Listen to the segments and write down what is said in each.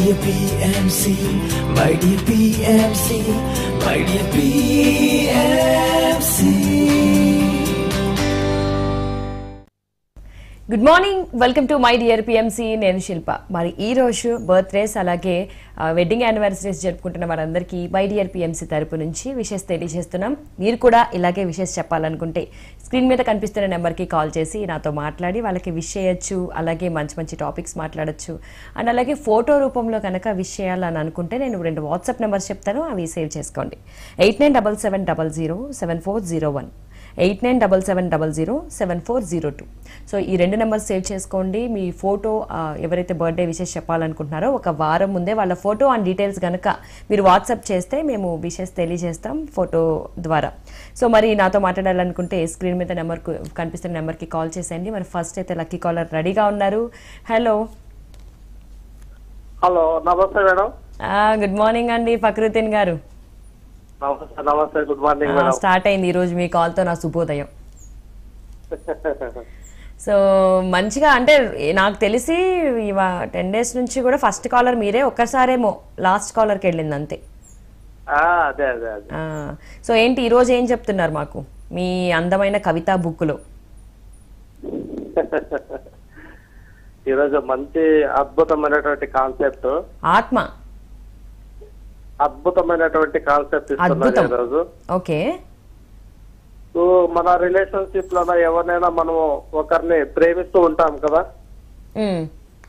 dear PMC, my dear PMC, my dear PMC. Good morning welcome to my dear PMC నేను శిల్ప మరి ఈ రోజు birthdays అలాగే ఆ, వెడ్డింగ్ యానివర్సరీస్ జరుపుకుంటున్న వారందరికీ మై డియర్ పిఎంసి తరపు నుంచి విషెస్ తెలియజేస్తున్నాం మీరు కూడా ఇలాగే విషెస్ చెప్పాలనుకుంటే స్క్రీన్ మీద కనిపిస్తున్న నెంబర్కి కాల్ చేసి నాతో మాట్లాడి వాళ్ళకి విష్ చేయొచ్చు అలాగే మంచి మంచి టాపిక్స్ మాట్లాడొచ్చు అండ్ అలాగే ఫోటో రూపంలో కనుక విష్ చేయాలని అనుకుంటే నేను రెండు వాట్సాప్ నెంబర్స్ చెప్తాను అవి సేవ్ చేసుకోండి eight nine double seven double zero seven four zero one eight nine double seven double zero seven four zero two so ఈ రెండు నెంబర్స్ సేవ్ చేసుకోండి మీ ఫోటో ఆ, ఎవరైతే బర్త్డే విషెస్ చెప్పాలనుకుంటున్నారో ఒక వారం ముందే వాళ్ళ ఫోటో అండ్ డీటెయిల్స్ కనుక మీరు వాట్సాప్ చేస్తే మేము విషెస్ తెలియజేస్తాం ఫోటో ద్వారా సో మరి నాతో మాట్లాడాలనుకుంటే స్క్రీన్ మీద నెంబర్ కనిపిస్తున్న నెంబర్కి కాల్ చేసేయండి మరి ఫస్ట్ అయితే లక్కీ కాలర్ రెడీగా ఉన్నారు హలో హలో నమస్తే మేడం గుడ్ మార్నింగ్ అండి ఫక్రుద్దీన్ గారు నమస్తే నమస్తే గుడ్ మార్నింగ్ మేడం స్టార్ట్ అయింది ఈరోజు మీ కాల్తో నా శుభోదయం సో మంచిగా అంటే నాకు తెలిసి ఇవా టెన్ డేస్ నుంచి కూడా ఫస్ట్ కాలర్ మీరే ఒక్కసారేమో లాస్ట్ కాలర్కి వెళ్ళింది అంతే ఆ, అదే అదే అదే ఆ, సో ఏంటి ఈరోజు ఏం చెప్తున్నారు మాకు మీ అందమైన కవితా బుక్లో ఈరోజు మంచి అద్భుతమైనటువంటి కాన్సెప్ట్ ఆత్మ అద్భుతమైనటువంటి కాన్సెప్ట్ ఇస్తున్నారు అద్భుతం. ఈరోజు ఓకే సో మన రిలేషన్షిప్ లో ఎవరినైనా మనము ఒకరిని ప్రేమిస్తూ ఉంటాం కదా ఉమ్,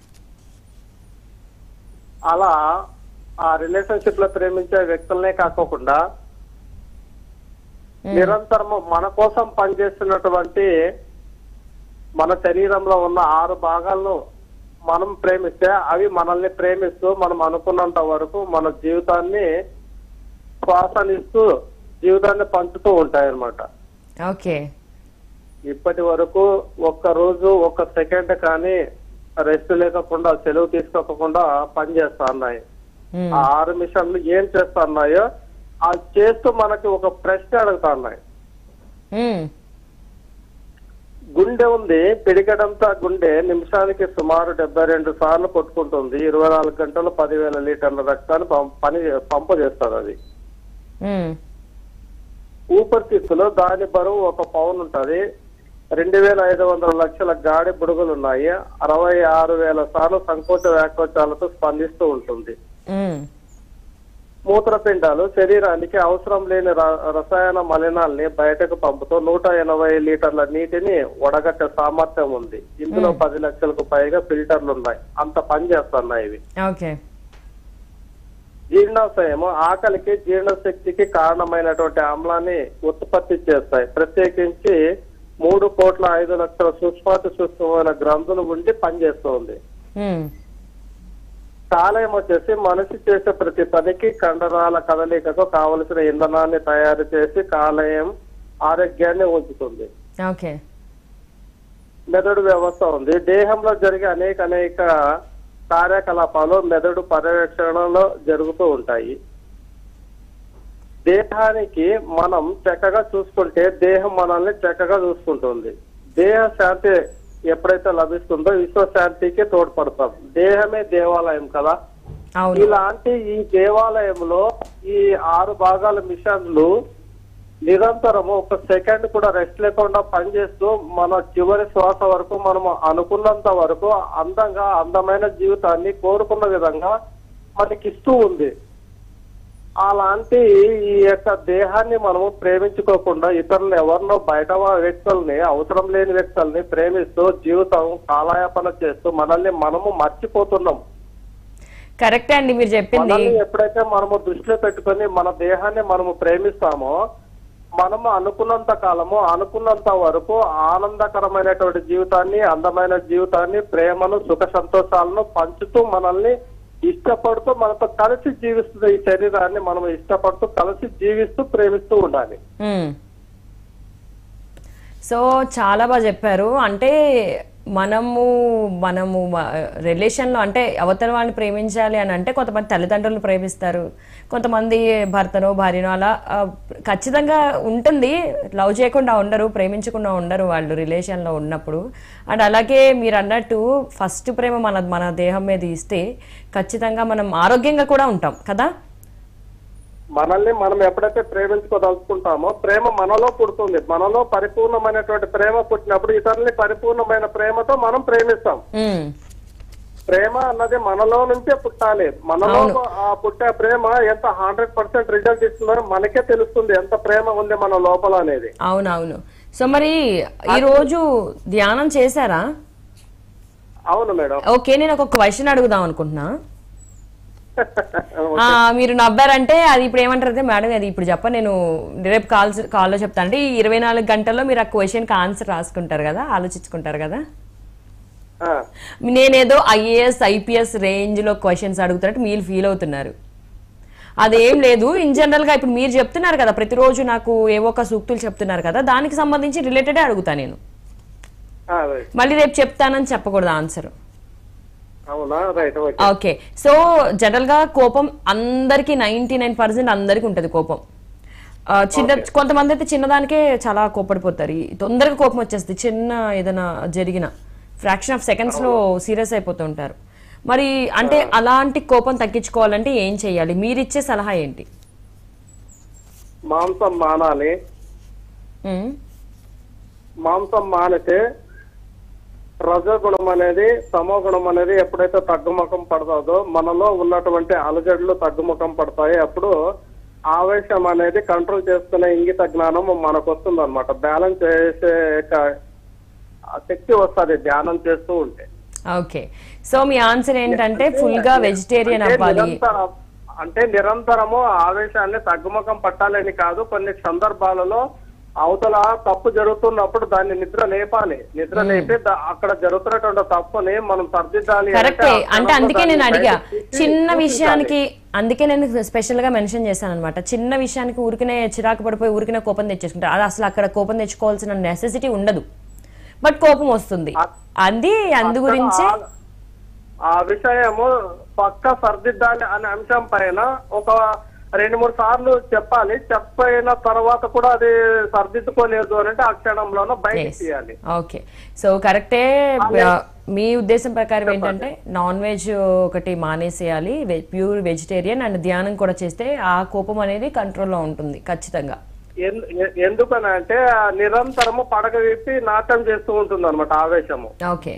అలా ఆ రిలేషన్షిప్ లో ప్రేమించే వ్యక్తులనే కాకోకుండా నిరంతరము మన కోసం పనిచేస్తున్నటువంటి మన శరీరంలో ఉన్న ఆరు భాగాలను మనం ప్రేమిస్తే అవి మనల్ని ప్రేమిస్తూ మనం అనుకున్నంత వరకు మన జీవితాన్ని శ్వాసనిస్తూ జీవితాన్ని పంచుతూ ఉంటాయి అన్నమాట ఓకే ఇప్పటి వరకు ఒక్క రోజు ఒక్క సెకండ్ కానీ రెస్ట్ లేకుండా సెలవు తీసుకోకుండా పనిచేస్తా ఉన్నాయి ఉమ్, ఆ ఆరు మిషన్లు ఏం చేస్తా ఉన్నాయో అది చేస్తూ మనకి ఒక ప్రశ్న అడుగుతా ఉన్నాయి ఉమ్, గుండె ఉంది పిడిగడంతా గుండె నిమిషానికి సుమారు డెబ్బై రెండు సార్లు కొట్టుకుంటుంది ఇరవై నాలుగు గంటలు పదివేల లీటర్ల రక్తాన్ని పం- పని పంపు చేస్తుంది అది ఉమ్, ఊపిరితిత్తులో దాని బరువు ఒక పౌన్ ఉంటది రెండు వేల ఐదు వందల లక్షల గాడి బుడుగులు ఉన్నాయి అరవై ఆరు వేల సార్లు సంకోచ వ్యాకోచాలతో స్పందిస్తూ ఉంటుంది ఉమ్, మూత్రపిండాలు శరీరానికి అవసరం లేని ర- రసాయన మలినాల్ని బయటకు పంపుతూ నూట ఎనభై లీటర్ల నీటిని వడగట్టే సామర్థ్యం ఉంది ఇందులో పది లక్షలకు పైగా ఫిల్టర్లు ఉన్నాయి అంత పని చేస్తున్నాయి ఇవి ఓకే జీర్ణాశయం ఆకలికి జీర్ణశక్తికి కారణమైనటువంటి ఆమ్లాన్ని ఉత్పత్తి చేస్తాయి ప్రత్యేకించి మూడు కోట్ల ఐదు లక్షల సూక్ష్మాతి సూక్ష్మమైన గ్రంథులు ఉండి పనిచేస్తుంది ఉమ్, కాలేయం వచ్చేసి మనిషి చేసే ప్రతి పనికి కండరాల కదలికకు కావలసిన ఇంధనాన్ని తయారు చేసి కాలేయం ఆరోగ్యాన్ని ఉంచుతుంది ఓకే మెదడు వ్యవస్థ ఉంది దేహంలో జరిగే అనేక అనేక కార్యకలాపాలు మెదడు పర్యవేక్షణలో జరుగుతూ ఉంటాయి దేహానికి మనం చక్కగా చూసుకుంటే దేహం మనల్ని చక్కగా చూసుకుంటుంది దేహ శాంతి ఎప్పుడైతే లభిస్తుందో విశ్వశాంతికి తోడ్పడతాం దేహమే దేవాలయం కదా అవును ఇలాంటి ఈ దేవాలయంలో ఈ ఆరు భాగాల మిషన్లు నిరంతరము ఒక సెకండ్ కూడా రెస్ట్ లేకుండా పనిచేస్తూ మన చివరి శ్వాస వరకు మనం అనుకున్నంత వరకు అందంగా అందమైన జీవితాన్ని కోరుకున్న విధంగా మనకి ఇస్తూ ఉంది అలాంటి ఈ యొక్క దేహాన్ని మనము ప్రేమించుకోకుండా ఇతరులు ఎవరినో బయట వా- వ్యక్తుల్ని అవసరం లేని వ్యక్తుల్ని ప్రేమిస్తూ జీవితం కాలయాపన చేస్తూ మనల్ని మనము మర్చిపోతున్నాం కరెక్టే అండి మీరు చెప్పింది మనల్ని ఎప్పుడైతే మనము దృష్టిలో పెట్టుకొని మన దేహాన్ని మనము ప్రేమిస్తామో మనము అనుకున్నంత కాలము అనుకున్నంత వరకు ఆనందకరమైనటువంటి జీవితాన్ని అందమైన జీవితాన్ని ప్రేమను సుఖ సంతోషాలను పంచుతూ మనల్ని ఇష్టపడుతూ మనతో కలిసి జీవిస్తున్న ఈ శరీరాన్ని మనం ఇష్టపడుతూ కలిసి జీవిస్తూ ప్రేమిస్తూ ఉండాలి మ్మ్. సో చాలా బాగా చెప్పారు అంటే మనము మనము రిలేషన్లో అంటే అవతల వాళ్ళని ప్రేమించాలి అని అంటే కొంతమంది తల్లిదండ్రులను ప్రేమిస్తారు కొంతమంది భర్తనో భార్యనో అలా ఆ, ఖచ్చితంగా ఉంటుంది లవ్ చేయకుండా ఉండరు ప్రేమించకుండా ఉండరు వాళ్ళు రిలేషన్లో ఉన్నప్పుడు అండ్ అలాగే మీరు అన్నట్టు ఫస్ట్ ప్రేమ మన మన దేహం మీద ఇస్తే ఖచ్చితంగా మనం ఆరోగ్యంగా కూడా ఉంటాం కదా మనల్ని మనం ఎప్పుడైతే ప్రేమించుకోదలుచుకుంటామో ప్రేమ మనలో పుడుతుంది మనలో పరిపూర్ణమైనటువంటి ప్రేమ పుట్టినప్పుడు ఇతరుల్ని పరిపూర్ణమైన ప్రేమతో మనం ప్రేమిస్తాం ఉమ్, ప్రేమ అన్నది మనలో నుంచే పుట్టాలి మనలో ఆ పుట్టే ప్రేమ ఎంత హండ్రెడ్ పర్సెంట్ రిజల్ట్ ఇస్తుందో మనకే తెలుస్తుంది ఎంత ప్రేమ ఉంది మన లోపల అనేది అవునవును సో మరి ఈరోజు ధ్యానం చేశారా అవును మేడం ఓకే నేను ఒక క్వశ్చన్ అడుగుదాం అనుకుంటున్నా ఆ, మీరు నవ్వారంటే అది ఇప్పుడు ఏమంటారు అంటే మేడం అది ఇప్పుడు చెప్ప నేను రేపు కాల్ కాల్లో చెప్తాను అంటే ఈ ఇరవై నాలుగు గంటల్లో మీరు ఆ క్వశ్చన్కి ఆన్సర్ రాసుకుంటారు కదా ఆలోచించుకుంటారు కదా ఆ, నేనేదో ఐఏఎస్ ఐపీఎస్ రేంజ్లో క్వశ్చన్స్ అడుగుతున్నట్టు మీరు ఫీల్ అవుతున్నారు అదేం లేదు ఇన్ జనరల్గా ఇప్పుడు మీరు చెప్తున్నారు కదా ప్రతిరోజు నాకు ఏవో ఒక సూక్తులు చెప్తున్నారు కదా దానికి సంబంధించి రిలేటెడే అడుగుతా నేను ఆ, రైట్. మళ్ళీ రేపు చెప్తానని చెప్పకూడదు ఆన్సర్ అవునా right okay okay so general గా కోపం అందరికి నైన్టీ నైన్ పర్సెంట్ అందరికి ఉంటది కోపం ఆ, చిన్న కొంతమంది అయితే చిన్నదానికే చాలా కోపడిపోతారు ఈ తొందరగా కోపం వచ్చేస్తుంది చిన్న ఏదైనా జరిగిన ఫ్రాక్షన్ ఆఫ్ సెకండ్స్ లో సీరియస్ అయిపోతూ ఉంటారు మరి అంటే అలాంటి కోపం తగ్గించుకోవాలంటే ఏం చేయాలి మీరిచ్చే సలహా ఏంటి మాంసం మానాలి ఉమ్, మాంసం మానితే రజోగుణం అనేది తమోగుణం అనేది ఎప్పుడైతే తగ్గుముఖం పడుతుందో మనలో ఉన్నటువంటి అలజడులు తగ్గుముఖం పడతాయి అప్పుడు ఆవేశం అనేది కంట్రోల్ చేసుకునే ఇంగిత జ్ఞానం మనకు వస్తుంది అనమాట బ్యాలెన్స్ చేసే క- ఆ శక్తి వస్తుంది ధ్యానం చేస్తూ ఉంటే ఓకే సో మీ ఆన్సర్ ఏంటంటే ఫుల్ గా వెజిటేరియన్ అంటే అవ్వాలి నిరంతరం- అంటే నిరంతరము ఆవేశాన్ని తగ్గుముఖం పట్టాలని కాదు కొన్ని సందర్భాలలో అవతల తప్పు జరుగుతున్నప్పుడు దాన్ని నిద్ర లేపాలి నిద్ర లేపి దా- అక్కడ జరుగుతున్నటువంటి తప్పుని మనం సర్దిద్దాలి అంటే కరెక్టే ఆ అంటే క్షణంలో అందుకే నేను దాన్ని అడిగా బయటకు తీసి చిన్న చూపించాలి. విషయానికి అందుకే నేను స్పెషల్ గా మెన్షన్ చేశాను అనమాట చిన్న విషయానికి ఊరికనే చిరాకు పడిపోయి ఊరికనే కోపం తెచ్చేసుకుంటారు అది అసలు అక్కడ కోపం తెచ్చుకోవాల్సిన నెసెసిటీ ఉండదు బట్ కోపం వస్తుంది అది అందు గురించే ఆ- ఆ విషయము పక్క సర్దిద్దాలి అనే అంశం పైన ఒక రెండు మూడు సార్లు చెప్పాలి చెప్పిన తర్వాత కూడా అది సర్దిద్దుకోలేదు అని అంటే ఆ క్షణంలోనూ బయటకు తీయాలి ఓకే సో కరెక్టే ఆ, మీ ఉద్దేశం ప్రకారం ఏంటంటే నాన్ వెజ్ ఒకటి మానేసేయాలి ప్యూర్ వెజిటేరియన్ అండ్ ధ్యానం కూడా చేస్తే ఆ కోపం అనేది కంట్రోల్లో ఉంటుంది ఖచ్చితంగా ఎందు- ఎ- ఎందుకని అంటే ఆ నిరంతరము పడగ విప్పి నాట్యం చేస్తూ ఉంటుంది అనమాట ఆవేశము ఓకే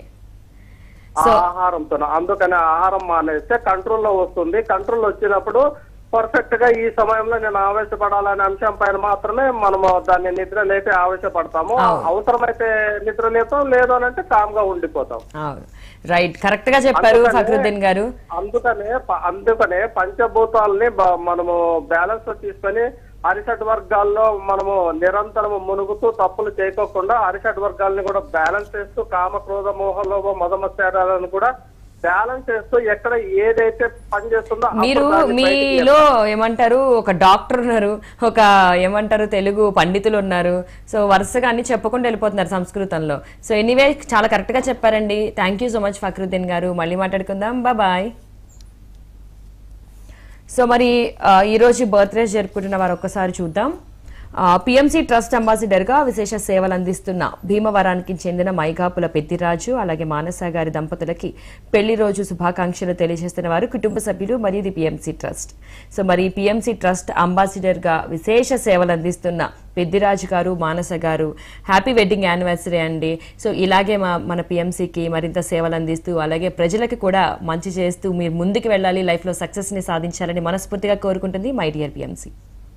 ఆ ఆహారంతో అందుకని ఆహారం మానేస్తే కంట్రోల్లో వస్తుంది కంట్రోల్ వచ్చినప్పుడు పర్ఫెక్ట్ గా ఈ సమయంలో నేను ఆవేశపడాలనే అంశం పైన మాత్రమే మనము దాన్ని నిద్ర లేపి ఆవేశపడతాము అవసరమైతే నిద్ర లేపాం లేదు అని అంటే కామ్ గా ఉండిపోతాం అవును రైట్ కరెక్ట్ గా చెప్పారు అందుకనే- ఫక్రుద్దీన్ గారు అందుకనే ప- అందుకనే పంచభూతాలని బ- మనము బ్యాలెన్స్ లో తీసుకొని అరిషడ్ వర్గాల్లో మనము నిరంతరము మునుగుతూ తప్పులు చేయకోకుండా అరిషడ్ వర్గాలని కూడా బ్యాలెన్స్ చేస్తూ కామ క్రోధ మోహ లోభ మదమత్యాలను కూడా బ్యాలెన్స్ చేస్తూ ఎక్కడ ఏదైతే పని చేస్తుందో అప్పుడు మీరు దాన్ని బయటికి మీలో ఏమంటారు ఒక డాక్టర్ ఉన్నారు ఒక ఏమంటారు తెలుగు పండితులు ఉన్నారు సో వరుసగా అన్ని చెప్పకుండా వెళ్ళిపోతున్నారు సంస్కృతంలో సో ఎనీవే చాలా కరెక్ట్ గా చెప్పారండి thank you so much Fakruddin garu మళ్ళీ మాట్లాడుకుందాం బాయ్ సో మరి ఆ, ఈరోజు బర్త్డే జరుపుకుంటున్న వారు ఒక్కసారి చూద్దాం పిఎంసి ట్రస్ట్ అంబాసిడర్గా విశేష సేవలు అందిస్తున్న భీమవరానికి చెందిన మైగాపుల పెద్దిరాజు అలాగే మానస గారి దంపతులకి పెళ్లి రోజు శుభాకాంక్షలు తెలియజేస్తున్న వారు కుటుంబ సభ్యులు మరియు ఇది పిఎంసి ట్రస్ట్ సో మరి పిఎంసి ట్రస్ట్ అంబాసిడర్గా విశేష సేవలు అందిస్తున్న Peddiraju garu Manasa garu happy wedding anniversary అండి సో ఇలాగే మా మన పిఎంసికి మరింత సేవలు అందిస్తూ అలాగే ప్రజలకి కూడా మంచి చేస్తూ మీరు ముందుకు వెళ్ళాలి లైఫ్లో సక్సెస్ని సాధించాలని మనస్ఫూర్తిగా కోరుకుంటుంది మై డియర్ పిఎంసి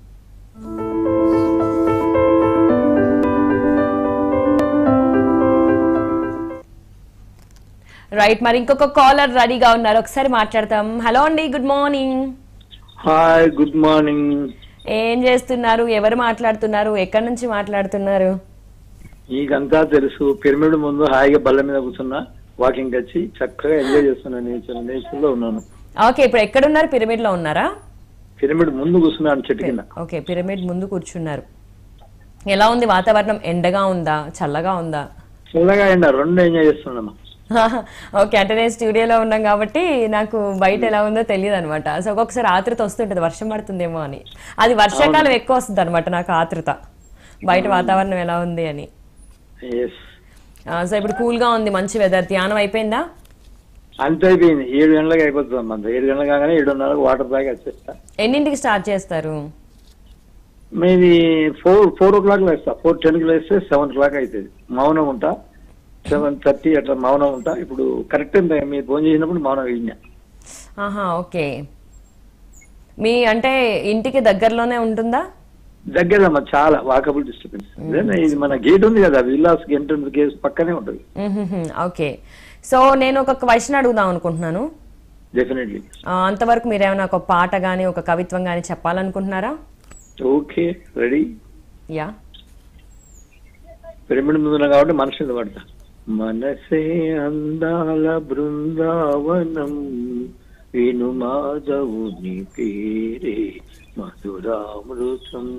రైట్ మరి ఇంకొక కాలర్ రెడీగా ఉన్నారు ఒకసారి మాట్లాడతాం హలో అండి good morning hi good morning ఏం చేస్తున్నారు ఎవరు మాట్లాడుతున్నారు ఎక్కడి నుంచి మాట్లాడుతున్నారు నీకంతా తెలుసు పిరమిడ్ ముందు హాయిగా బల్ల మీద కూర్చున్నా వాకింగ్ వచ్చి చక్కగా ఎంజాయ్ చేస్తున్నా నేచర్ నేచర్ లో ఉన్నాను ఓకే ఇప్పుడు ఎక్కడున్నారు పిరమిడ్ లో ఉన్నారా పిరమిడ్ ముందు కూర్చున్నాను చెట్టు కింద ఓకే పిరమిడ్ ముందు కూర్చున్నారు ఎలా ఉంది వాతావరణం ఎండగా ఉందా చల్లగా ఉందా చల్లగా ఎండ రెండు ఎంజాయ్ చేస్తున్నామా ఓకే అంటే నేను స్టూడియోలో ఉన్నాం కాబట్టి నాకు బయట ఎలా ఉందో తెలియదు అనమాట సో ఒక్కొక్కసారి ఆతృత వస్తుంటది వర్షం పడుతుందేమో అని అది వర్షాకాలం ఎక్కువ వస్తుంది అనమాట నాకు ఆతృత బయట వాతావరణం ఎలా ఉంది అని ఎస్ ఆ, సో ఇప్పుడు కూల్ గా ఉంది మంచి వెదర్ ధ్యానం అయిపోయిందా అంత అయిపోయింది ఏడు గంటలకు అయిపోతుంది అమ్మ ఏడు గంటలు కాగానే ఏడున్నరకు వాటర్ తాగి వచ్చేస్తా ఎన్నింటికి స్టార్ట్ చేస్తారు మీది ఫోర్ ఫోర్ ఓ క్లాక్ లేస్తా ఫోర్ టెన్ కి లేస్తే సెవెన్ క్లాక్ అవుతుంది మౌనం ఉంటా సెవెన్ థర్టీ అట్లా మౌనం ఉంటా ఇప్పుడు కరెక్ట్ టైం మీరు ఫోన్ చేసినప్పుడు మౌనం విన్నా ఆహా ఓకే మీ అంటే ఇంటికి దగ్గరలోనే ఉంటుందా దగ్గరమ్మా చాలా వాకబుల్ డిస్టర్బెన్స్ ఇది మన గేట్ ఉంది కదా విల్లాస్ గేట్ ఉంది గేట్ పక్కనే ఉంటుంది మ్మ్హ్మ్. ఓకే సో నేను ఒక క్వశ్చన్ అడుగుదాం అనుకుంటున్నాను డెఫినెట్లీ ఆ, అంతవరకు మీరు ఏమైనా ఒక పాట కానీ ఒక కవిత్వం కానీ చెప్పాలనుకుంటున్నారా ఓకే రెడీ యా పిరమిడ్ ముందున కాబట్టి మనసు పడతా మనసే అందాల బృందావనం విను మాధవుని పేరే మధురామృతం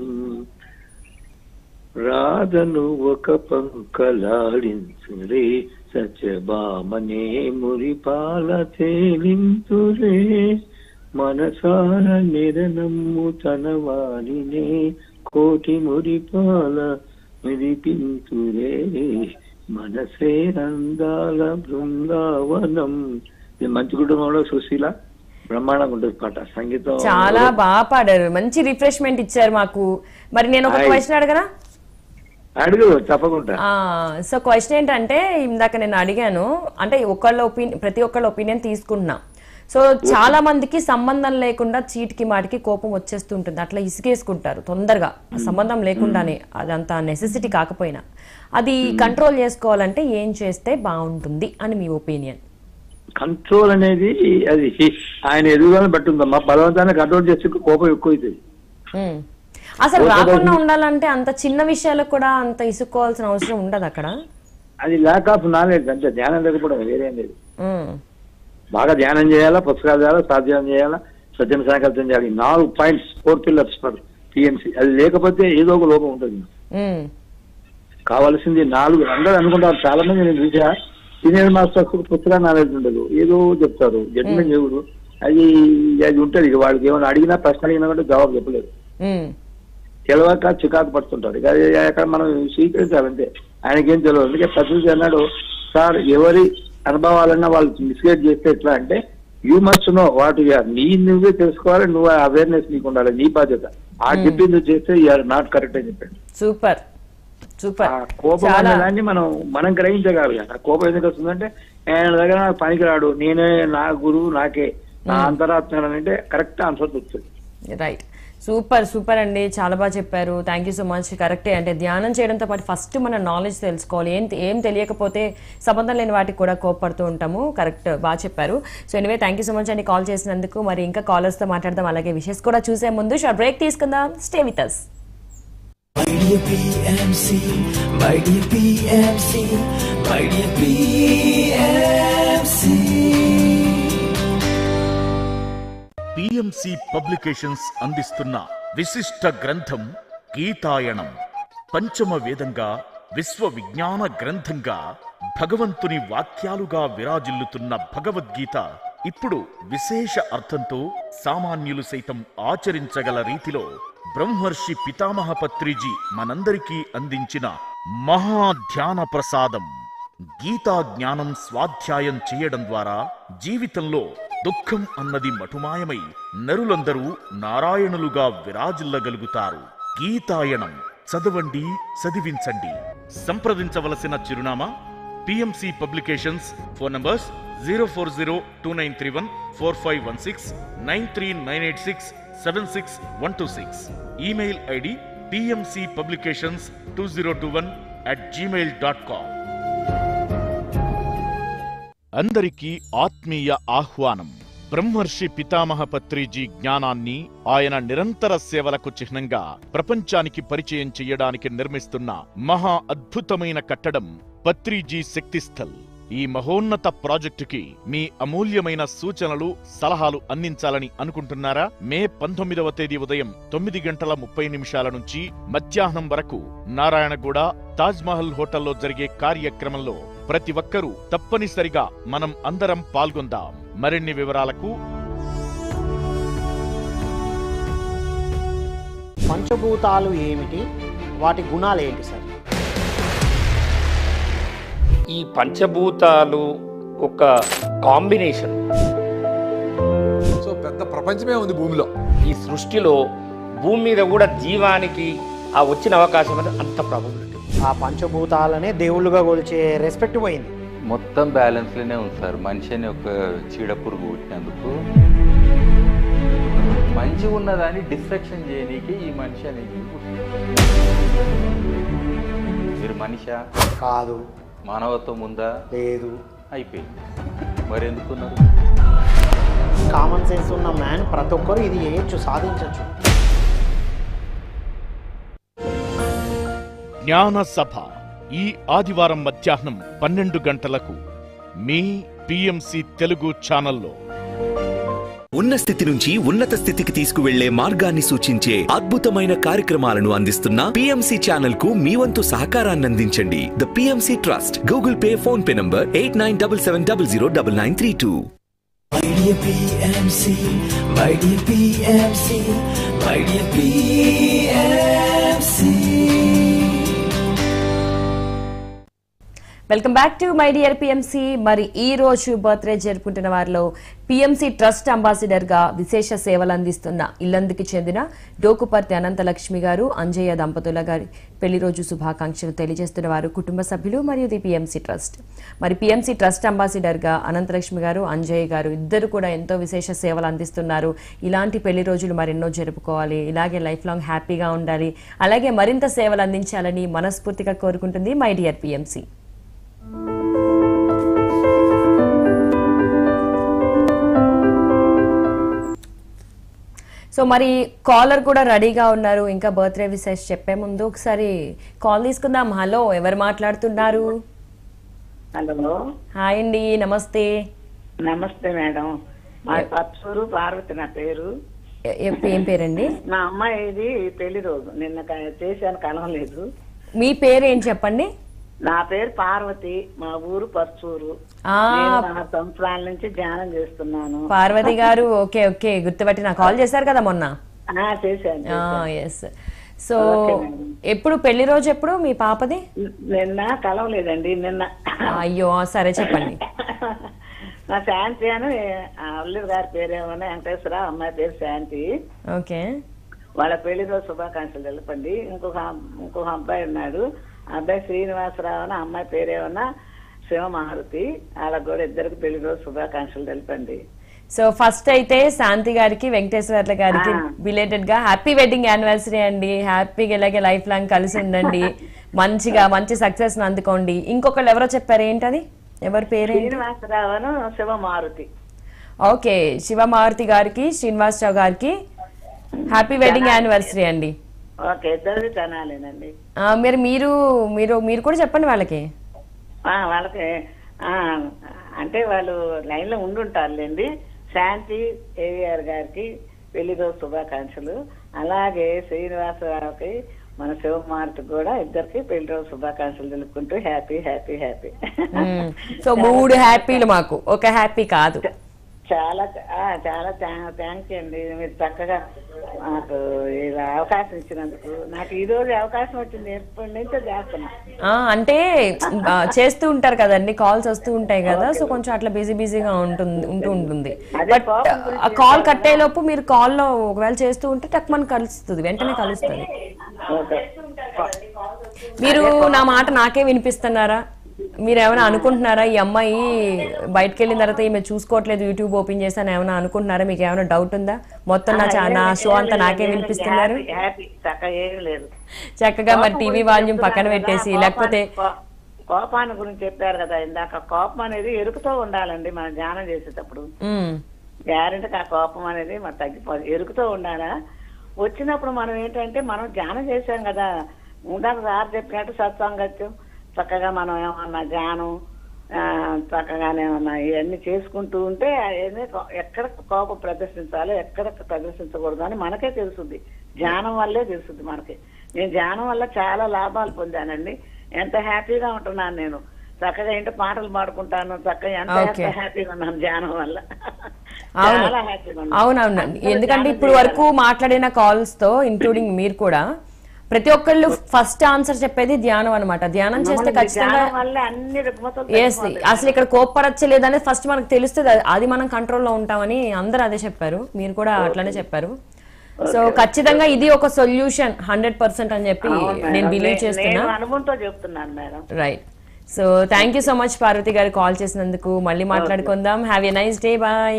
రాధను ఒక పంకలాడించురే సత్యభామనే మురిపాల తేలింతురే మనసార నిరనమ్ము తన వారినే కోటి మురిపాల మిరిపింతురే మనసే అందాల బృందావనం ఇది మంచి కుటుంబంలో సుశీల బ్రహ్మాండంగా ఉంటుంది పాట సంగీతం చాలా బాగా పాడారు మంచి రిఫ్రెష్మెంట్ ఇచ్చారు మాకు మరి నేను ఒక హాయ్. క్వశ్చన్ అడగనా అడుగు తప్పకుండా సో క్వశ్చన్ ఏంటంటే ఇందాక నేను అడిగాను అంటే ఒకళ్ళ ఒపీనియన్ ప్రతి ఒక్కళ్ళ ఒపీనియన్ తీసుకుంటున్నా సో చాలా మందికి సంబంధం లేకుండా చీటికి మాటికి కోపం వచ్చేస్తుంటుంది అట్లా ఇసుకేసుకుంటారు తొందరగా ఆ సంబంధం లేకుండానే అదంతా నెసెసిటీ కాకపోయినా అది కంట్రోల్ చేసుకోవాలంటే ఏం చేస్తే బాగుంటుంది అని మీ ఒపీనియన్ కంట్రోల్ అనేది అది ఆయన ఎదుగుదలని బట్టి ఉందమ్మా బలవంతాన్ని కంట్రోల్ చేస్తే కోపం ఎక్కువ అవుతుంది అసలు రాకుండా ఉండాలంటే అంత చిన్న విషయాలకు కూడా అంత ఇసుక్కోవాల్సిన అవసరం ఉండదు అక్కడ అది ల్యాక్ ఆఫ్ నాలెడ్జ్ అంటే ధ్యానం లేకపోవడం వేరేం లేదు ఉమ్, బాగా ధ్యానం చేయాలా పుస్తకాలు చేయాలా సాధ్యం చేయాలా సత్యం సంకల్పం చేయాలి ఈ నాలుగు points four pillars for TMC అది లేకపోతే ఏదో ఒక లోపం ఉంటుంది ఉమ్, కావాల్సింది నాలుగు అందరూ అనుకుంటారు చాలా మంది నేను చూసా సీనియర్ మాస్టర్స్ పుస్తకాలు నాలెడ్జ్ ఉండదు ఏదో చెప్తారు జడ్జిమెంట్ చెవుడు అది అది ఉంటది ఇక వాళ్ళకి ఏమైనా అడిగినా ప్రశ్న అడిగినా కూడా జవాబు చెప్పలేదు ఉమ్, తెలియక చికాకు పడుతుంటారు ఇక అది అక్కడ మనం స్వీకరించాలంటే ఆయనకేం తెలియదు అందుకే ప్రకృతి అన్నాడు సార్ ఎవరి అనుభవాలన్నా వాళ్ళు మిస్గైడ్ చేస్తే ఎట్లా అంటే you must know what you are నీ నువ్వే తెలుసుకోవాలి నువ్వు అవేర్నెస్ నీకు ఉండాలి నీ బాధ్యత ఆ చెప్పింది నువ్వు చేస్తే యూఆర్ నాట్ కరెక్ట్ అని చెప్పాడు సూపర్ సూపర్ ఆ కోపం చాలా అనే దాన్ని మనం మనం గ్రహించగలగాలి ఆ కోపం ఎందుకు వస్తుందంటే ఆయన దగ్గర నాకు పనికిరాడు నేనే నా గురువు నాకే నా అంతరాత్మ అంటే కరెక్ట్ ఆన్సర్ వస్తుంది రైట్ సూపర్ సూపర్ అండి చాలా బాగా చెప్పారు థ్యాంక్ యూ సో మచ్ కరెక్టే అంటే ధ్యానం చేయడంతో పాటు ఫస్ట్ మన నాలెడ్జ్ తెలుసుకోవాలి ఏం ఏం తెలియకపోతే సంబంధం లేని వాటికి కూడా కోప్పడుతూ ఉంటాము కరెక్ట్ బాగా చెప్పారు so anyway thank you so much అండి కాల్ చేసినందుకు మరి ఇంకా కాలర్స్తో మాట్లాడదాం అలాగే విషెస్ కూడా చూసే ముందు షార్ట్ బ్రేక్ తీసుకుందాం stay with us My dear PMC, my dear PMC, my dear PMC. PMC publications అందిస్తున్న విశిష్ట గ్రంథం గీతాయనం పంచమ వేదంగా విశ్వ విజ్ఞాన గ్రంథంగా భగవంతుని వాక్యాలుగా విరాజిల్లుతున్న భగవద్గీత ఇప్పుడు విశేష అర్థంతో సామాన్యులు సైతం ఆచరించగల రీతిలో బ్రహ్మర్షి పితామహ పత్రిజీ మనందరికీ అందించిన మహాధ్యాన ప్రసాదం గీతా జ్ఞానం స్వాధ్యాయం చేయడం ద్వారా జీవితంలో దుఃఖం అన్నది మటుమాయమై నరులందరూ నారాయణులుగా విరాజిల్లగలుగుతారు గీతాయనం చదవండి చదివించండి సంప్రదించవలసిన చిరునామా PMC publications phone numbers zero four zero two nine three one four five one six nine three nine eight six seven six one two six email ID PMC publications two zero two one at Gmail dot com అందరికీ ఆత్మీయ ఆహ్వానం బ్రహ్మర్షి పితామహ పత్రిజీ జ్ఞానాన్ని ఆయన నిరంతర సేవలకు చిహ్నంగా ప్రపంచానికి పరిచయం చెయ్యడానికి నిర్మిస్తున్న మహా అద్భుతమైన కట్టడం పత్రిజీ శక్తిస్థల్ ఈ మహోన్నత ప్రాజెక్టుకి మీ అమూల్యమైన సూచనలు సలహాలు అందించాలని అనుకుంటున్నారా మే పంతొమ్మిదవ తేదీ ఉదయం తొమ్మిది గంటల ముప్పై నిమిషాల నుంచి మధ్యాహ్నం వరకు నారాయణగూడ తాజ్మహల్ హోటల్లో జరిగే కార్యక్రమంలో ప్రతి ఒక్కరూ తప్పనిసరిగా మనం అందరం పాల్గొందాం మరిన్ని వివరాలకు పంచభూతాలు ఏమిటి వాటి గుణాలు ఏంటి సార్ ఈ పంచభూతాలు ఒక కాంబినేషన్ సో పెద్ద ప్రపంచమే ఉంది భూమిలో ఈ సృష్టిలో భూమి మీద కూడా జీవానికి ఆ వచ్చిన అవకాశం అనేది అంత ప్రాబబిలిటీ ఆ పంచభూతాలనే దేవుళ్ళుగా కొలిచే రెస్పెక్ట్ పోయింది మొత్తం బ్యాలెన్స్లోనే ఉంది సార్ మనిషి అని ఒక చీడ పురుగు పుట్టినందుకు మంచి ఉన్నదాన్ని డిస్ట్రక్షన్ చేయనీకి ఈ మనిషి అనేది పుట్టిండు. మీరు మనిషా కాదు మానవత్వం ఉందా లేదు అయిపోయింది మరి ఎందుకున్నారు కామన్ సెన్స్ ఉన్న మ్యాన్ ప్రతి ఒక్కరు ఇది చేయొచ్చు సాధించవచ్చు జ్ఞాన సభ ఈ ఆదివారం మధ్యాహ్నం పన్నెండు గంటలకు మీ పిఎంసి తెలుగు ఛానల్లో ఉన్న స్థితి నుంచి ఉన్నత స్థితికి తీసుకువెళ్లే మార్గాన్ని సూచించే అద్భుతమైన కార్యక్రమాలను అందిస్తున్న పిఎంసి ఛానల్ కు మీ వంతు సహకారాన్ని అందించండి the PMC trust Google Pay PhonePe number eight nine double seven double zero double nine three two My dear PMC, my dear PMC, my dear PMC. Welcome back to my dear PMC మరి ఈ రోజు birthday జరుపుకుంటున్న వారిలో PMC trust ambassador గా విశేష సేవలు అందిస్తున్న ఇల్లందుకి చెందిన డోకుపర్తి అనంతలక్ష్మి గారు అంజయ్య దంపతుల గారి పెళ్లి రోజు శుభాకాంక్షలు తెలియజేస్తున్న వారు కుటుంబ సభ్యులు మరియు ది పిఎంసి ట్రస్ట్ మరి పిఎంసి ట్రస్ట్ అంబాసిడర్ గా అనంతలక్ష్మి గారు అంజయ్య గారు ఇద్దరు కూడా ఎంతో విశేష సేవలు అందిస్తున్నారు ఇలాంటి పెళ్లి రోజులు మరెన్నో జరుపుకోవాలి ఇలాగే లైఫ్ లాంగ్ హ్యాపీగా ఉండాలి అలాగే మరింత సేవలు అందించాలని మనస్ఫూర్తిగా కోరుకుంటుంది మై డియర్ పిఎంసి సో మరి కాలర్ కూడా రెడీగా ఉన్నారు ఇంకా బర్త్డే విశేష చెప్పే ముందు ఒకసారి కాల్ తీసుకుందాం హలో ఎవరు మాట్లాడుతున్నారు హలో హాయ్ అండి నమస్తే నమస్తే మేడం మా పచ్చూరు పార్వతి నా పేరు ఎ- ఎ- ఏం పేరండి నా అమ్మాయిది పెళ్లి రోజు నిన్న క- చేశాను కలవలేదు మీ పేరు ఏం చెప్పండి నా పేరు పార్వతి మా ఊరు పచ్చూరు ఆ నేను నా సంవత్సరాల నుంచి ధ్యానం చేస్తున్నాను పార్వతి గారు ఓకే ఓకే గుర్తుపట్టి నా కాల్ చేశారు కదా మొన్న ఆ, చేశాను ఎస్ సో ఎప్పుడు పెళ్లి రోజు ఎప్పుడు మీ పాపది నిన్న కలవలేదండి నిన్న అయ్యో సరే చెప్పండి నా శాంతి అని ఆ అల్లుడు గారి పేరేమన్నా వెంకటేశ్వర అమ్మాయి పేరు శాంతి ఓకే వాళ్ళ పెళ్లి రోజు శుభాకాంక్షలు తెలపండి ఇంకొక ఇంకొక అబ్బాయి ఉన్నాడు ఆ అబ్బాయి శ్రీనివాసరావు అని అమ్మాయి పేరేమన్నా శివమారుతి వాళ్ళకి కూడా ఇద్దరికి పెళ్లి రోజు శుభాకాంక్షలు తెలపండి సో ఫస్ట్ అయితే శాంతి గారికి వెంకటేశ్వర్ల గారికి బిలేటెడ్ గా హ్యాపీ వెడ్డింగ్ యానివర్సరీ అండి హ్యాపీగా ఇలాగే లైఫ్ లాంగ్ కలిసి ఉండండి మంచిగా మంచి సక్సెస్ అందుకోండి ఇంకొకళ్ళు ఎవరో చెప్పారు ఏంటది ఎవరి పేరేంటి శ్రీనివాసరావు అని శివమారుతి ఓకే శివమారుతి గారికి శ్రీనివాసరావు గారికి హ్యాపీ వెడ్డింగ్ యానివర్సరీ అండి ఓకే ఇద్దరిది తనాలేనండి ఆ, మరి మీరు మీరు మీరు కూడా చెప్పండి వాళ్ళకి ఆ, వాళ్ళకి ఆ, అంటే వాళ్ళు లైన్ లో ఉండుంటారులేండి శాంతి ఏవిఆర్ గారికి పెళ్లి రోజు శుభాకాంక్షలు అలాగే శ్రీనివాసరావుకి మన శివమార్తికి కూడా ఇద్దరికి పెళ్లి రోజు శుభాకాంక్షలు తెలుపుకుంటూ happy happy happy hmm. So మూడు హ్యాపీలు మాకు ఒక హ్యాపీ కాదు చాలా ఆ, చాలా థ్యాంక్స్ అండి మీరు చక్కగా నాకు ఇలా అవకాశం ఇచ్చినందుకు నాకు ఈ రోజు అవకాశం వచ్చింది ఎప్పటి నుంచో చేస్తున్నా ఆ, అంటే ఆ, చేస్తూ ఉంటారు కదండి కాల్స్ వస్తూ ఉంటాయి కదా సో కొంచెం అట్లా బిజీ బిజీగా ఉంటుంది ఉంటూ ఉంటుంది బట్ ఆ కాల్ కట్టేలోపు మీరు కాల్లో ఒకవేళ చేస్తూ ఉంటే టక్ మన కలుస్తుంది వెంటనే కలుస్తుంది ఓకే మీరు నా మాట నాకే వినిపిస్తున్నారా మీరు ఏమైనా అనుకుంటున్నారా ఈ అమ్మాయి బయటకు వెళ్ళిన తర్వాత ఈమె చూసుకోవట్లేదు యూట్యూబ్ ఓపెన్ చేశాను ఏమైనా అనుకుంటున్నారా మీకు ఏమైనా డౌట్ ఉందా మొత్తం నా చా- నా షో అంతా నాకే వినిపిస్తున్నారు హ్యాపీ చక్కగా ఏం లేదు చక్కగా మరి టీవీ వాల్యూమ్ పక్కన పెట్టేసి లేకపోతే కో- కోపాన్ని గురించి చెప్పారు కదా ఇందాక కోపం అనేది ఎరుకుతో ఉండాలండి మనం ధ్యానం చేసేటప్పుడు మ్మ్. గ్యారెంటీకి ఆ కోపం అనేది మనం తగ్గిపోదు ఎరుకుతో ఉండాలా వచ్చినప్పుడు మనం ఏంటంటే మనం ధ్యానం చేశాం కదా ఉండాలి సార్ చెప్పినట్టు సత్సంగత్యం చక్కగా మనం ఏమన్నా ధ్యానం ఆ, చక్కగానే ఉన్నాయి ఇవన్నీ చేసుకుంటూ ఉంటే అవన్నీ కో- ఎక్కడ కోపం ప్రదర్శించాలో ఎక్కడ ప్రదర్శించకూడదు అని మనకే తెలుస్తుంది ధ్యానం వల్లే తెలుస్తుంది మనకి నేను ధ్యానం వల్ల చాలా లాభాలు పొందానండి ఎంత హ్యాపీగా ఉంటున్నాను నేను చక్కగా ఇంటి పాటలు పాడుకుంటాను చక్కగా ఎంత Okay. ఎంత హ్యాపీగా ఉన్నాను ధ్యానం వల్ల అవును చాలా హ్యాపీగా ఉన్నాను అవునవునండి అందరూ ఎందుకంటే ధ్యానం ఇప్పుడు చేయాలి. వరకు మాట్లాడిన కాల్స్ తో ఇంక్లూడింగ్ మీరు కూడా ప్రతి ఒక్కళ్ళు ఫస్ట్ ఆన్సర్ చెప్పేది ధ్యానం అన్నమాట ధ్యానం చేస్తే అవునండి, ఖచ్చితంగా ధ్యానం వల్ల అన్ని రుగ్మతలు ఎస్ అసలు ఇక్కడ కోప్పరచ్చలేదని ఫస్ట్ మనకు తెలుస్తుంది అది- అది మనం కంట్రోల్లో ఉంటామని అందరూ అదే చెప్పారు మీరు కూడా అట్లనే చెప్పారు సో ఖచ్చితంగా ఇది ఒక సొల్యూషన్ హండ్రెడ్ పర్సెంట్ అని చెప్పి అవును మేడం. నేను బిలీవ్ నే- చేస్తున్నా నేను అనుభవంతో చెప్తున్నాను madam right so thank you so much Parvathi garu call చేసినందుకు మళ్ళీ మాట్లాడుకుందాం have a nice day bye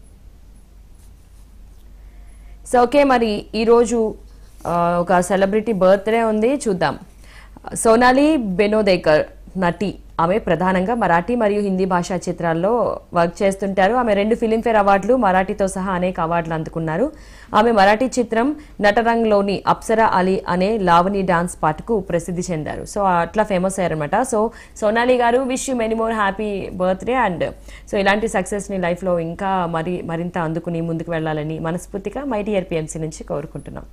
so okay మరి ఈరోజు ఆ, ఒక సెలబ్రిటీ బర్త్డే ఉంది చూద్దాం సోనాలి బెనోదేకర్ నటి ఆమె ప్రధానంగా మరాఠీ మరియు హిందీ భాషా చిత్రాల్లో వర్క్ చేస్తుంటారు ఆమె రెండు ఫిలింఫేర్ అవార్డులు మరాఠీతో సహా అనేక అవార్డులు అందుకున్నారు ఆమె మరాఠీ చిత్రం నటరంగ్లోని అప్సరా అలీ అనే లావణి డాన్స్ పాటకు ప్రసిద్ధి చెందారు సో అట్లా famous అయ్యారనమాట so Sonali garu wish you many more happy birthday and so ఇలాంటి సక్సెస్ని లైఫ్లో ఇంకా మరి మరింత అందుకుని ముందుకు వెళ్ళాలని మనస్ఫూర్తిగా మై డియర్ పిఎంసీ నుంచి కోరుకుంటున్నాం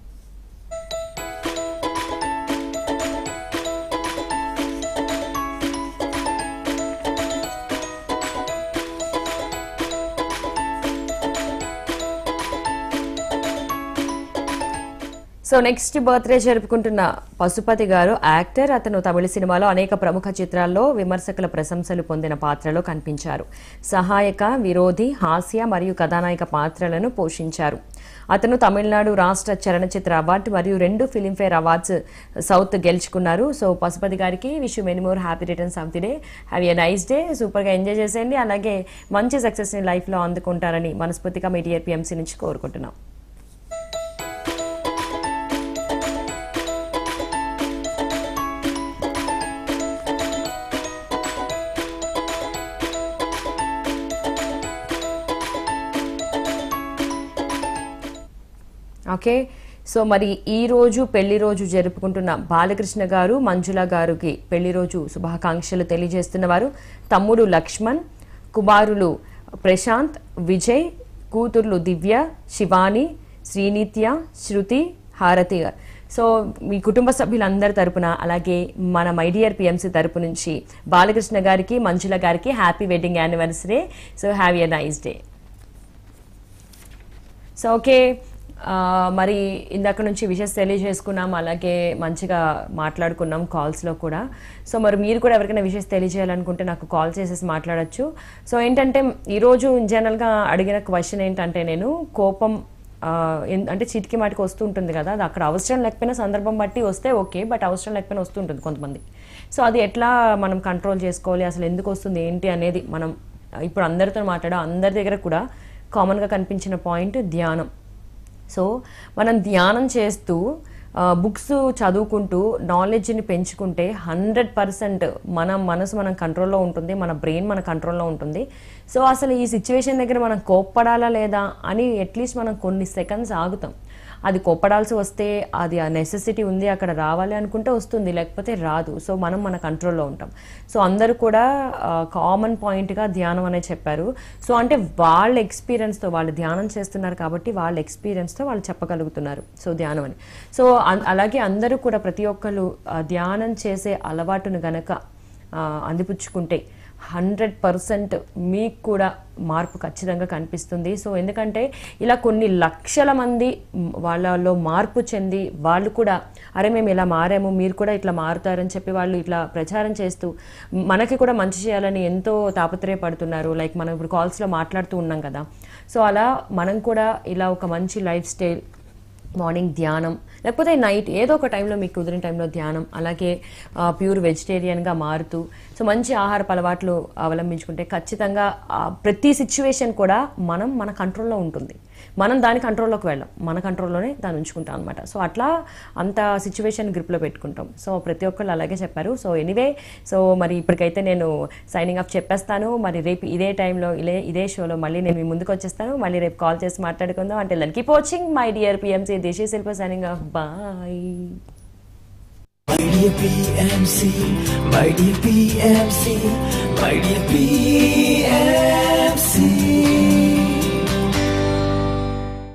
సో నెక్స్ట్ బర్త్డే జరుపుకుంటున్న పశుపతి గారు యాక్టర్ అతను తమిళ సినిమాలో అనేక ప్రముఖ చిత్రాల్లో విమర్శకుల ప్రశంసలు పొందిన పాత్రలో కనిపించారు సహాయక విరోధి హాస్య మరియు కథానాయక పాత్రలను పోషించారు అతను తమిళనాడు రాష్ట్ర చలనచిత్ర అవార్డు మరియు రెండు ఫిలింఫేర్ అవార్డ్స్ సౌత్ గెలుచుకున్నారు సో పశుపతి గారికి wish many more happy returns of the day have a nice day సూపర్గా ఎంజాయ్ చేసేయండి అలాగే మంచి సక్సెస్ని లైఫ్లో అందుకుంటారని మనస్ఫూర్తిగా మీ టీఆర్పీఎంసీ నుంచి కోరుకుంటున్నాం ఓకే సో మరి ఈ రోజు పెళ్లి రోజు జరుపుకుంటున్న బాలకృష్ణ గారు మంజుల గారికి పెళ్లి రోజు శుభాకాంక్షలు తెలియజేస్తున్నవారు తమ్ముడు లక్ష్మణ్ కుమారులు ప్రశాంత్ విజయ్ కూతుర్లు దివ్య శివాని శ్రీనిత్య శృతి హారతి గారు సో మీ కుటుంబ సభ్యులందరి తరపున అలాగే మన మైడియర్ పిఎంసి తరపు నుంచి బాలకృష్ణ గారికి మంజుల గారికి happy wedding anniversary so have a nice day so okay ఆ, మరి ఇందాక నుంచి విషెస్ తెలియజేసుకున్నాం అలాగే మంచిగా మాట్లాడుకున్నాం కాల్స్లో కూడా సో మరి మీరు కూడా ఎవరికైనా విషెస్ తెలియజేయాలనుకుంటే నాకు కాల్ చేసేసి మాట్లాడొచ్చు సో ఏంటంటే ఈరోజు జనరల్గా అడిగిన క్వశ్చన్ ఏంటంటే నేను కోపం ఆ, ఎన్- అంటే చిటికి మాటికి వస్తూ ఉంటుంది కదా అది అక్కడ అవసరం లేకపోయినా సందర్భం బట్టి వస్తే ఓకే బట్ అవసరం లేకపోయినా వస్తుంటుంది కొంతమంది సో అది ఎట్లా మనం కంట్రోల్ చేసుకోవాలి అసలు ఎందుకు వస్తుంది ఏంటి అనేది మనం ఇప్పుడు అందరితో మాట్లాడ అందరి దగ్గర కూడా కామన్గా కనిపించిన పాయింట్ ధ్యానం సో మనం ధ్యానం చేస్తూ బుక్స్ చదువుకుంటూ నాలెడ్జ్ని పెంచుకుంటే హండ్రెడ్ పర్సెంట్ మన మనసు మన కంట్రోల్లో ఉంటుంది మన బ్రెయిన్ మన కంట్రోల్లో ఉంటుంది సో అసలు ఈ సిచ్యువేషన్ దగ్గర మనం కోప్పడాలా లేదా అని అట్లీస్ట్ మనం కొన్ని సెకండ్స్ ఆగుతాం అది కోప్పడాల్సి వస్తే అది ఆ నెసెసిటీ ఉంది అక్కడ రావాలి అనుకుంటే వస్తుంది లేకపోతే రాదు సో మనం మన కంట్రోల్లో ఉంటాం సో అందరూ కూడా కామన్ పాయింట్గా ధ్యానం అనే చెప్పారు సో అంటే వాళ్ళ ఎక్స్పీరియన్స్తో వాళ్ళు ధ్యానం చేస్తున్నారు కాబట్టి వాళ్ళ ఎక్స్పీరియన్స్తో వాళ్ళు చెప్పగలుగుతున్నారు సో ధ్యానం అని సో అన్- అలాగే అందరూ కూడా ప్రతి ఒక్కరు ఆ, ధ్యానం చేసే అలవాటును గనక ఆ, అందిపుచ్చుకుంటే హండ్రెడ్ పర్సెంట్ మీకు కూడా మార్పు ఖచ్చితంగా కనిపిస్తుంది సో ఎందుకంటే ఇలా కొన్ని లక్షల మంది మ్, వాళ్ళలో మార్పు చెంది వాళ్ళు కూడా అరే మేము ఇలా మారాము మీరు కూడా ఇట్లా మారుతారని చెప్పి వాళ్ళు ఇట్లా ప్రచారం చేస్తూ మనకి కూడా మంచి చేయాలని ఎంతో తాపత్రయపడుతున్నారు లైక్ మనం ఇప్పుడు కాల్స్లో మాట్లాడుతూ ఉన్నాం కదా సో అలా మనం కూడా ఇలా ఒక మంచి లైఫ్ స్టైల్ మార్నింగ్ ధ్యానం లేకపోతే నైట్ ఏదో ఒక టైంలో మీకు కుదిరిన టైంలో ధ్యానం అలాగే ప్యూర్ వెజిటేరియన్గా మారుతూ సో మంచి ఆహారపు అలవాట్లు అవలంబించుకుంటే ఖచ్చితంగా ఆ, ప్రతి సిచ్యువేషన్ కూడా మనం మన కంట్రోల్లో ఉంటుంది మనం దాని కంట్రోల్లోకి వెళ్ళాం మన కంట్రోల్లోనే దాన్ని ఉంచుకుంటాం అనమాట సో అట్లా అంత సిచ్యువేషన్ గ్రిప్లో పెట్టుకుంటాం సో ప్రతి ఒక్కళ్ళు అలాగే చెప్పారు సో ఎనీవే సో మరి ఇప్పటికైతే నేను సైనింగ్ ఆఫ్ చెప్పేస్తాను మరి రేపు ఇదే టైంలో ఇదే ఇదే షోలో మళ్ళీ నేను మీ ముందుకు వచ్చేస్తాను మళ్ళీ రేపు కాల్ చేసి మాట్లాడుకుందాం అంటే దానికి keep watching my dear PMC దేశీ Shilpa signing off bye My dear PMC, my dear PMC, my dear PMC.